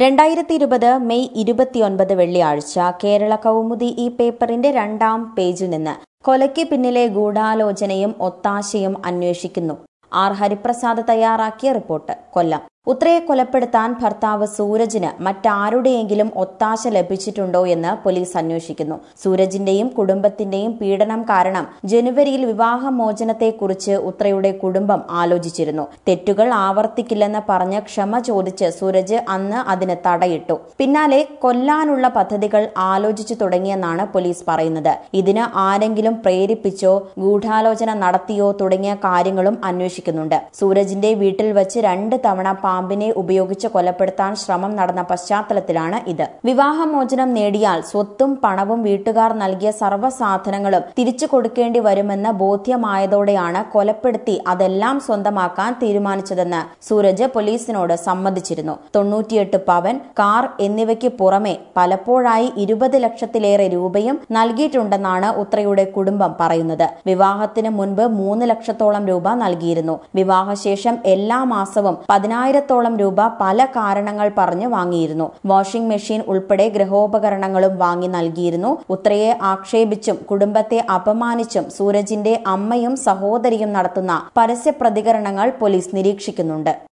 രണ്ടായിരത്തി ഇരുപത് മെയ് ഇരുപത്തിയൊൻപത് വെള്ളിയാഴ്ച കേരള കൗമുദി ഈ പേപ്പറിന്റെ രണ്ടാം പേജിൽ നിന്ന് കൊലയ്ക്ക് പിന്നിലെ ഗൂഢാലോചനയും ഒത്താശയും അന്വേഷിക്കുന്നു ആർ ഹരിപ്രസാദ് തയ്യാറാക്കിയ റിപ്പോർട്ട് കൊല്ലം ഉത്രയെ കൊലപ്പെടുത്താൻ ഭർത്താവ് സൂരജിന് മറ്റാരുടെയെങ്കിലും ഒത്താശ ലഭിച്ചിട്ടുണ്ടോ എന്ന് പോലീസ് അന്വേഷിക്കുന്നു സൂരജിന്റെയും കുടുംബത്തിന്റെയും പീഡനം കാരണം ജനുവരിയിൽ വിവാഹമോചനത്തെക്കുറിച്ച് ഉത്രയുടെ കുടുംബം ആലോചിച്ചിരുന്നു തെറ്റുകൾ ആവർത്തിക്കില്ലെന്ന് പറഞ്ഞ് ക്ഷമ ചോദിച്ച് സൂരജ് അന്ന് അതിന് തടയിട്ടു പിന്നാലെ കൊല്ലാനുള്ള പദ്ധതികൾ ആലോചിച്ചു തുടങ്ങിയെന്നാണ് പോലീസ് പറയുന്നത് ഇതിന് ആരെങ്കിലും പ്രേരിപ്പിച്ചോ ഗൂഢാലോചന നടത്തിയോ തുടങ്ങിയ കാര്യങ്ങളും അന്വേഷിക്കുന്നുണ്ട് സൂരജിന്റെ വീട്ടിൽ വെച്ച് രണ്ട് തവണ പാമ്പിനെ ഉപയോഗിച്ച് കൊലപ്പെടുത്താൻ ശ്രമം നടന്ന പശ്ചാത്തലത്തിലാണ് ഇത് വിവാഹമോചനം നേടിയാൽ സ്വത്തും പണവും വീട്ടുകാർ നൽകിയ സർവ്വ സാധനങ്ങളും തിരിച്ചു കൊടുക്കേണ്ടി വരുമെന്ന് ബോധ്യമായതോടെയാണ് കൊലപ്പെടുത്തി അതെല്ലാം സ്വന്തമാക്കാൻ തീരുമാനിച്ചതെന്ന് സൂരജ് പോലീസിനോട് സമ്മതിച്ചിരുന്നു തൊണ്ണൂറ്റിയെട്ട് പവൻ കാർ എന്നിവയ്ക്ക് പുറമെ പലപ്പോഴായി ഇരുപത് ലക്ഷത്തിലേറെ രൂപയും നൽകിയിട്ടുണ്ടെന്നാണ് ഉത്രയുടെ കുടുംബം പറയുന്നത് വിവാഹത്തിന് മുൻപ് മൂന്ന് ലക്ഷത്തോളം രൂപ നൽകിയിരുന്നു വിവാഹശേഷം എല്ലാ മാസവും പതിനായിരത്തോളം രൂപ പല കാരണങ്ങൾ പറഞ്ഞ് വാങ്ങിയിരുന്നു വാഷിംഗ് മെഷീൻ ഉൾപ്പെടെ ഗൃഹോപകരണങ്ങളും വാങ്ങി നൽകിയിരുന്നു ഉത്രയെ ആക്ഷേപിച്ചും കുടുംബത്തെ അപമാനിച്ചും സൂരജിന്റെ അമ്മയും സഹോദരിയും നടത്തുന്ന പരസ്യ പ്രതികരണങ്ങൾ പോലീസ് നിരീക്ഷിക്കുന്നുണ്ട്